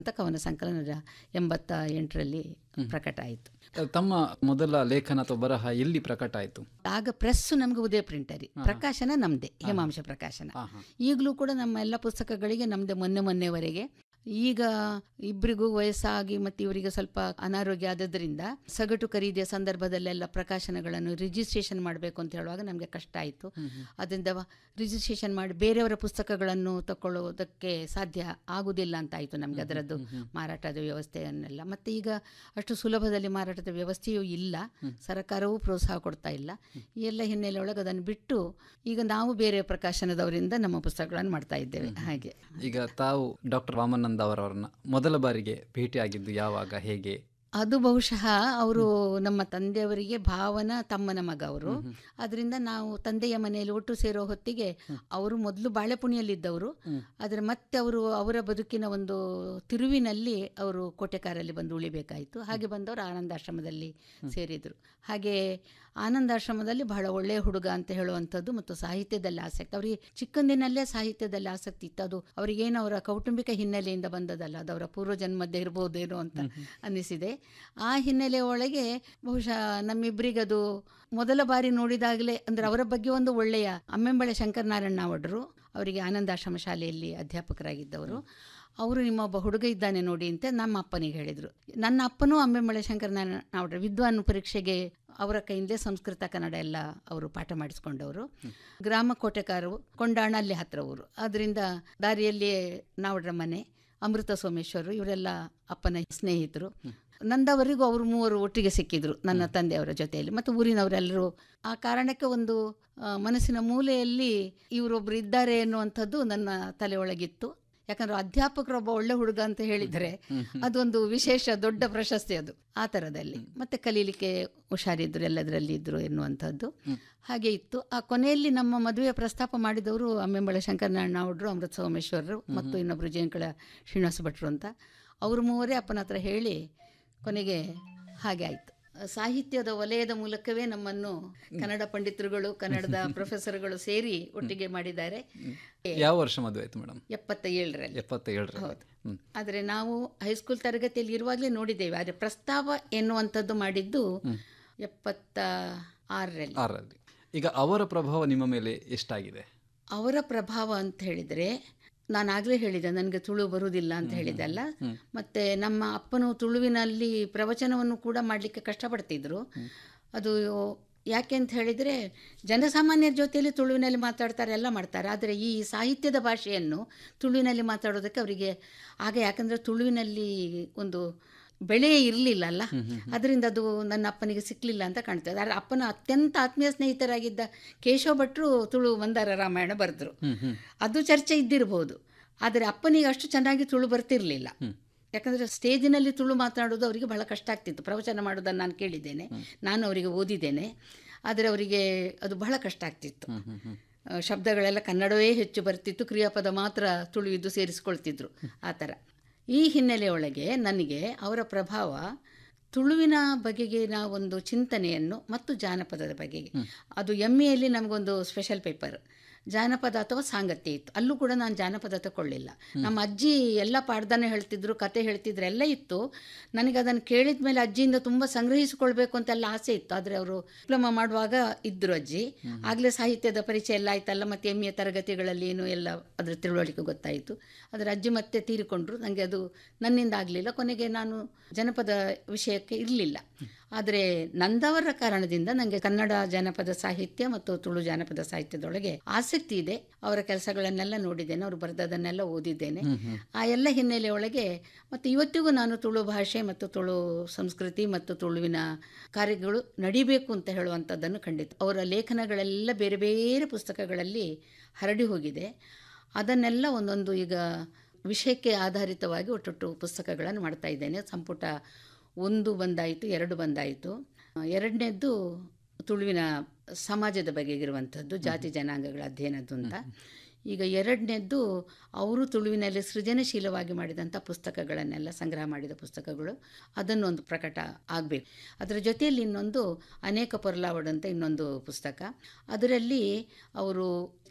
ಅಂತ ಕವನ ಸಂಕಲನ ಎಂಬತ್ತ ಎಂಟರಲ್ಲಿ ಪ್ರಕಟ ಆಯಿತು ತಮ್ಮ ಮೊದಲ ಲೇಖನ ಅಥವಾ ಬರಹ ಎಲ್ಲಿ ಪ್ರಕಟ ಆಯಿತು ಆಗ ಪ್ರೆಸ್ಸು ನಮಗೆ ಉದಯ ಪ್ರಿಂಟರಿ ಪ್ರಕಾಶನ ನಮ್ಮದೇ ಹೇಮಾಂಶ ಪ್ರಕಾಶನ ಈಗಲೂ ಕೂಡ ನಮ್ಮ ಎಲ್ಲ ಪುಸ್ತಕಗಳಿಗೆ ನಮ್ಮದೇ ಮೊನ್ನೆ ಮೊನ್ನೆವರೆಗೆ ಈಗ ಇಬ್ಬರಿಗೂ ವಯಸ್ಸಾಗಿ ಮತ್ತು ಇವರಿಗೆ ಸ್ವಲ್ಪ ಅನಾರೋಗ್ಯ ಆದದ್ರಿಂದ ಸಗಟು ಖರೀದಿಯ ಸಂದರ್ಭದಲ್ಲೆಲ್ಲ ಪ್ರಕಾಶನಗಳನ್ನು ರಿಜಿಸ್ಟ್ರೇಷನ್ ಮಾಡಬೇಕು ಅಂತ ಹೇಳುವಾಗ ನಮಗೆ ಕಷ್ಟ ಆಯಿತು ಅದರಿಂದ ರಿಜಿಸ್ಟ್ರೇಷನ್ ಮಾಡಿ ಬೇರೆಯವರ ಪುಸ್ತಕಗಳನ್ನು ತಗೊಳ್ಳೋದಕ್ಕೆ ಸಾಧ್ಯ ಆಗುವುದಿಲ್ಲ ಅಂತ ಆಯಿತು ನಮಗೆ ಅದರದ್ದು ಮಾರಾಟದ ವ್ಯವಸ್ಥೆಯನ್ನೆಲ್ಲ ಮತ್ತು ಈಗ ಅಷ್ಟು ಸುಲಭದಲ್ಲಿ ಮಾರಾಟದ ವ್ಯವಸ್ಥೆಯೂ ಇಲ್ಲ ಸರ್ಕಾರವೂ ಪ್ರೋತ್ಸಾಹ ಕೊಡ್ತಾ ಇಲ್ಲ ಈ ಎಲ್ಲ ಹಿನ್ನೆಲೆ ಒಳಗೆ ಅದನ್ನು ಬಿಟ್ಟು ಈಗ ನಾವು ಬೇರೆ ಪ್ರಕಾಶನದವರಿಂದ ನಮ್ಮ ಪುಸ್ತಕಗಳನ್ನು ಮಾಡ್ತಾ ಇದ್ದೇವೆ ಹಾಗೆ ಈಗ ತಾವು ಡಾಕ್ಟರ್ ರಾಮಾನಂದ ಅವರವರನ್ನ ಮೊದಲ ಬಾರಿಗೆ ಭೇಟಿಯಾಗಿದ್ದು ಯಾವಾಗ ಹೇಗೆ ಅದು ಬಹುಶಃ ಅವರು ನಮ್ಮ ತಂದೆಯವರಿಗೆ ಭಾವನ ತಮ್ಮನ ಮಗ ಅವರು ಅದರಿಂದ ನಾವು ತಂದೆಯ ಮನೆಯಲ್ಲಿ ಒಟ್ಟು ಸೇರೋ ಹೊತ್ತಿಗೆ ಅವರು ಮೊದಲು ಬಾಳೆಪುಣಿಯಲ್ಲಿದ್ದವರು ಆದರೆ ಮತ್ತೆ ಅವರು ಅವರ ಬದುಕಿನ ಒಂದು ತಿರುವಿನಲ್ಲಿ ಅವರು ಕೋಟೆಕಾರಲ್ಲಿ ಬಂದು ಉಳಿಬೇಕಾಯಿತು ಹಾಗೆ ಬಂದವರು ಆನಂದಾಶ್ರಮದಲ್ಲಿ ಸೇರಿದರು ಹಾಗೆ ಆನಂದಾಶ್ರಮದಲ್ಲಿ ಬಹಳ ಒಳ್ಳೆಯ ಹುಡುಗ ಅಂತ ಹೇಳುವಂಥದ್ದು ಮತ್ತು ಸಾಹಿತ್ಯದಲ್ಲಿ ಆಸಕ್ತಿ ಅವರಿಗೆ ಚಿಕ್ಕಂದಿನಲ್ಲೇ ಸಾಹಿತ್ಯದಲ್ಲಿ ಆಸಕ್ತಿ ಇತ್ತು ಅದು ಅವರಿಗೇನು ಅವರ ಕೌಟುಂಬಿಕ ಹಿನ್ನೆಲೆಯಿಂದ ಬಂದದಲ್ಲ ಅದು ಅವರ ಪೂರ್ವಜನ್ಮದ್ದೇ ಇರ್ಬೋದೇನೋ ಅಂತ ಅನ್ನಿಸಿದೆ ಆ ಹಿನ್ನೆಲೆ ಒಳಗೆ ಬಹುಶಃ ನಮ್ಮಿಬ್ಬರಿಗದು ಮೊದಲ ಬಾರಿ ನೋಡಿದಾಗಲೇ ಅಂದರೆ ಅವರ ಬಗ್ಗೆ ಒಂದು ಒಳ್ಳೆಯ ಅಮ್ಮೆಂಬಳೆ ಶಂಕರನಾರಾಯಣ ಒಡ್ರು ಅವರಿಗೆ ಆನಂದಾಶ್ರಮ ಶಾಲೆಯಲ್ಲಿ ಅಧ್ಯಾಪಕರಾಗಿದ್ದವರು ಅವರು ನಿಮ್ಮ ಒಬ್ಬ ಹುಡುಗ ಇದ್ದಾನೆ ನೋಡಿ ಅಂತ ನಮ್ಮ ಅಪ್ಪನಿಗೆ ಹೇಳಿದರು ನನ್ನ ಅಪ್ಪನೂ ಅಂಬೆಮಳೆ ಶಂಕರನಾರಾಯಣ ಒಡ್ರು ವಿದ್ವಾನ್ ಪರೀಕ್ಷೆಗೆ ಅವರ ಕೈಯಿಂದಲೇ ಸಂಸ್ಕೃತ ಕನ್ನಡ ಎಲ್ಲ ಅವರು ಪಾಠ ಮಾಡಿಸ್ಕೊಂಡವರು ಗ್ರಾಮ ಕೋಟೆಕಾರರು ಕೊಂಡಾಣ ಅಲ್ಲಿ ಹತ್ರ ಊರು ಅದರಿಂದ ದಾರಿಯಲ್ಲಿ ನಾವಡ್ರ ಮನೆ ಅಮೃತ ಸೋಮೇಶ್ವರರು ಇವರೆಲ್ಲ ಅಪ್ಪನ ಸ್ನೇಹಿತರು ನಂದವರಿಗೂ ಅವರು ಮೂವರು ಒಟ್ಟಿಗೆ ಸಿಕ್ಕಿದ್ರು ನನ್ನ ತಂದೆಯವರ ಜೊತೆಯಲ್ಲಿ ಮತ್ತು ಊರಿನವರೆಲ್ಲರೂ ಆ ಕಾರಣಕ್ಕೆ ಒಂದು ಆ, ಮನಸ್ಸಿನ ಮೂಲೆಯಲ್ಲಿ ಇವರೊಬ್ಬರು ಇದ್ದಾರೆ ಎನ್ನುವಂಥದ್ದು ನನ್ನ ತಲೆಯೊಳಗಿತ್ತು ಯಾಕಂದ್ರೆ ಅಧ್ಯಾಪಕರೊಬ್ಬ ಒಳ್ಳೆ ಹುಡುಗ ಅಂತ ಹೇಳಿದರೆ ಅದೊಂದು ವಿಶೇಷ ದೊಡ್ಡ ಪ್ರಶಸ್ತಿ ಅದು ಆ ಥರದಲ್ಲಿ ಮತ್ತೆ ಕಲೀಲಿಕ್ಕೆ ಹುಷಾರಿದ್ರು ಎಲ್ಲದರಲ್ಲಿ ಇದ್ರು ಎನ್ನುವಂಥದ್ದು ಹಾಗೆ ಇತ್ತು ಆ ಕೊನೆಯಲ್ಲಿ ನಮ್ಮ ಮದುವೆ ಪ್ರಸ್ತಾಪ ಮಾಡಿದವರು ಅಮ್ಮೆಂಬಳ ಶಂಕರನಾರಾಯಣ ಒಡ್ರು ಅಮೃತ ಸೋಮೇಶ್ವರರು ಮತ್ತು ಇನ್ನೊಬ್ಬರು ಜೇಂಕಳ ಶ್ರೀನಿವಾಸ ಭಟ್ರು ಅಂತ ಅವರು ಮೂವರೇ ಅಪ್ಪನ ಹತ್ರ ಹೇಳಿ ಕೊನೆಗೆ ಹಾಗೆ ಆಯಿತು ಸಾಹಿತ್ಯದ ವಲಯದ ಮೂಲಕವೇ ನಮ್ಮನ್ನು ಕನ್ನಡ ಪಂಡಿತರುಗಳು ಕನ್ನಡದ ಪ್ರೊಫೆಸರ್ಗಳು ಸೇರಿ ಒಟ್ಟಿಗೆ ಮಾಡಿದ್ದಾರೆ ಯಾವ ವರ್ಷ ಮದುವೆ ಆಯ್ತು ಮೇಡಮ್ ಎಪ್ಪತ್ತ ಏಳರಲ್ಲಿ ಎಪ್ಪತ್ತೇಳರಲ್ಲಿ ಹೌದು. ಹ್ಮ್ ಆದರೆ ನಾವು ಹೈಸ್ಕೂಲ್ ತರಗತಿಯಲ್ಲಿ ಇರುವಾಗಲೇ ನೋಡಿದ್ದೇವೆ ಆದರೆ ಪ್ರಸ್ತಾವ ಎನ್ನುವಂಥದ್ದು ಮಾಡಿದ್ದು ಎಪ್ಪತ್ತ ಆರರಲ್ಲಿ ಆರಲ್ಲಿ ಈಗ ಅವರ ಪ್ರಭಾವ ನಿಮ್ಮ ಮೇಲೆ ಎಷ್ಟಾಗಿದೆ ಅವರ ಪ್ರಭಾವ ಅಂತ ಹೇಳಿದರೆ ನಾನು ಆಗಲೇ ಹೇಳಿದೆ ನನಗೆ ತುಳು ಬರುವುದಿಲ್ಲ ಅಂತ ಹೇಳಿದಲ್ಲ ಮತ್ತು ನಮ್ಮ ಅಪ್ಪನು ತುಳುವಿನಲ್ಲಿ ಪ್ರವಚನವನ್ನು ಕೂಡ ಮಾಡಲಿಕ್ಕೆ ಕಷ್ಟಪಡ್ತಿದ್ರು ಅದು ಯಾಕೆ ಅಂತ ಹೇಳಿದರೆ ಜನಸಾಮಾನ್ಯರ ಜೊತೆಯಲ್ಲಿ ತುಳುವಿನಲ್ಲಿ ಮಾತಾಡ್ತಾರೆ ಎಲ್ಲ ಮಾಡ್ತಾರೆ ಆದರೆ ಈ ಸಾಹಿತ್ಯದ ಭಾಷೆಯನ್ನು ತುಳುವಿನಲ್ಲಿ ಮಾತಾಡೋದಕ್ಕೆ ಅವರಿಗೆ ಆಗ ಯಾಕಂದರೆ ತುಳುವಿನಲ್ಲಿ ಒಂದು ಬೆಳೆ ಇರಲಿಲ್ಲ ಅಲ್ಲ ಅದರಿಂದ ಅದು ನನ್ನ ಅಪ್ಪನಿಗೆ ಸಿಕ್ಕಲಿಲ್ಲ ಅಂತ ಕಾಣ್ತದೆ ಆದರೆ ಅಪ್ಪನ ಅತ್ಯಂತ ಆತ್ಮೀಯ ಸ್ನೇಹಿತರಾಗಿದ್ದ ಕೇಶವ ಭಟ್ರು ತುಳು ಮಂದಾರ ರಾಮಾಯಣ ಬರೆದ್ರು ಅದು ಚರ್ಚೆ ಇದ್ದಿರಬಹುದು ಆದರೆ ಅಪ್ಪನಿಗೆ ಅಷ್ಟು ಚೆನ್ನಾಗಿ ತುಳು ಬರ್ತಿರ್ಲಿಲ್ಲ ಯಾಕಂದರೆ ಸ್ಟೇಜಿನಲ್ಲಿ ತುಳು ಮಾತನಾಡೋದು ಅವರಿಗೆ ಬಹಳ ಕಷ್ಟ ಆಗ್ತಿತ್ತು ಪ್ರವಚನ ಮಾಡೋದನ್ನು ನಾನು ಕೇಳಿದ್ದೇನೆ ನಾನು ಅವರಿಗೆ ಓದಿದ್ದೇನೆ ಆದರೆ ಅವರಿಗೆ ಅದು ಬಹಳ ಕಷ್ಟ ಆಗ್ತಿತ್ತು ಆ, ಶಬ್ದಗಳೆಲ್ಲ ಕನ್ನಡವೇ ಹೆಚ್ಚು ಬರ್ತಿತ್ತು ಕ್ರಿಯಾಪದ ಮಾತ್ರ ತುಳುವಿದ್ದು ಸೇರಿಸ್ಕೊಳ್ತಿದ್ರು ಆ ಥರ ಈ ಹಿನ್ನೆಲೆಯೊಳಗೆ ನನಗೆ ಅವರ ಪ್ರಭಾವ ತುಳುವಿನ ಬಗೆಗಿನ ಒಂದು ಚಿಂತನೆಯನ್ನು ಮತ್ತು ಜಾನಪದದ ಬಗೆಗೆ ಅದು ಎಮ್ ಎಲ್ಲಿ ನಮಗೊಂದು ಸ್ಪೆಷಲ್ ಪೇಪರ್ ಜಾನಪದ ಅಥವಾ ಸಾಂಗತ್ಯ ಇತ್ತು ಅಲ್ಲೂ ಕೂಡ ನಾನು ಜಾನಪದ ತಗೊಳ್ಳಿಲ್ಲ ನಮ್ಮ ಅಜ್ಜಿ ಎಲ್ಲ ಪಾಡ್ದಾನೆ ಹೇಳ್ತಿದ್ರು ಕತೆ ಹೇಳ್ತಿದ್ರು ಎಲ್ಲ ಇತ್ತು ನನಗೆ ಅದನ್ನು ಕೇಳಿದ ಮೇಲೆ ಅಜ್ಜಿಯಿಂದ ತುಂಬ ಸಂಗ್ರಹಿಸಿಕೊಳ್ಬೇಕು ಅಂತೆಲ್ಲ ಆಸೆ ಇತ್ತು ಆದರೆ ಅವರು ಡಿಪ್ಲೊಮಾ ಮಾಡುವಾಗ ಇದ್ದರು ಅಜ್ಜಿ ಆಗಲೇ ಸಾಹಿತ್ಯದ ಪರಿಚಯ ಎಲ್ಲ ಆಯ್ತಲ್ಲ ಮತ್ತು ಎಮ್ ಎ ತರಗತಿಗಳಲ್ಲಿ ಏನು ಎಲ್ಲ ಅದರ ತಿಳುವಳಿಕೆ ಗೊತ್ತಾಯಿತು ಅದರ ಅಜ್ಜಿ ಮತ್ತೆ ತೀರಿಕೊಂಡ್ರು ನನಗೆ ಅದು ನನ್ನಿಂದ ಆಗಲಿಲ್ಲ ಕೊನೆಗೆ ನಾನು ಜನಪದ ವಿಷಯಕ್ಕೆ ಇರಲಿಲ್ಲ ಆದರೆ ನಂದವರ ಕಾರಣದಿಂದ ನನಗೆ ಕನ್ನಡ ಜಾನಪದ ಸಾಹಿತ್ಯ ಮತ್ತು ತುಳು ಜಾನಪದ ಸಾಹಿತ್ಯದೊಳಗೆ ಆಸಕ್ತಿ ಇದೆ ಅವರ ಕೆಲಸಗಳನ್ನೆಲ್ಲ ನೋಡಿದ್ದೇನೆ ಅವರು ಬರೆದದನ್ನೆಲ್ಲ ಓದಿದ್ದೇನೆ ಆ ಎಲ್ಲ ಹಿನ್ನೆಲೆಯೊಳಗೆ ಮತ್ತು ಇವತ್ತಿಗೂ ನಾನು ತುಳು ಭಾಷೆ ಮತ್ತು ತುಳು ಸಂಸ್ಕೃತಿ ಮತ್ತು ತುಳುವಿನ ಕಾರ್ಯಗಳು ನಡಿಬೇಕು ಅಂತ ಹೇಳುವಂಥದ್ದನ್ನು ಖಂಡಿತ ಅವರ ಲೇಖನಗಳೆಲ್ಲ ಬೇರೆ ಬೇರೆ ಪುಸ್ತಕಗಳಲ್ಲಿ ಹರಡಿ ಹೋಗಿದೆ ಅದನ್ನೆಲ್ಲ ಒಂದೊಂದು ಈಗ ವಿಷಯಕ್ಕೆ ಆಧಾರಿತವಾಗಿ ಒಟ್ಟೊಟ್ಟು ಪುಸ್ತಕಗಳನ್ನು ಮಾಡ್ತಾ ಇದ್ದೇನೆ ಸಂಪುಟ ಒಂದು ಬಂದಾಯಿತು ಎರಡು ಬಂದಾಯಿತು ಎರಡನೇದ್ದು ತುಳುವಿನ ಸಮಾಜದ ಬಗೆಗಿರುವಂಥದ್ದು ಜಾತಿ ಜನಾಂಗಗಳ ಅಧ್ಯಯನದ್ದು ಅಂತ ಈಗ ಎರಡನೇದ್ದು ಅವರು ತುಳುವಿನಲ್ಲಿ ಸೃಜನಶೀಲವಾಗಿ ಮಾಡಿದಂಥ ಪುಸ್ತಕಗಳನ್ನೆಲ್ಲ ಸಂಗ್ರಹ ಮಾಡಿದ ಪುಸ್ತಕಗಳು ಅದನ್ನೊಂದು ಪ್ರಕಟ ಆಗಬೇಕು ಅದರ ಜೊತೆಯಲ್ಲಿ ಇನ್ನೊಂದು ಅನೇಕ ಪೊರ್ಲಾವಡ್ ಅಂತ ಇನ್ನೊಂದು ಪುಸ್ತಕ ಅದರಲ್ಲಿ ಅವರು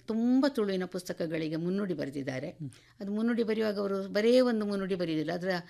ತುಂಬ ತುಳುವಿನ ಪುಸ್ತಕಗಳಿಗೆ ಮುನ್ನುಡಿ ಬರೆದಿದ್ದಾರೆ ಅದು ಮುನ್ನುಡಿ ಬರೆಯುವಾಗ ಅವರು ಬರೇ ಒಂದು ಮುನ್ನುಡಿ ಬರೆಯುವುದಿಲ್ಲ ಅದರ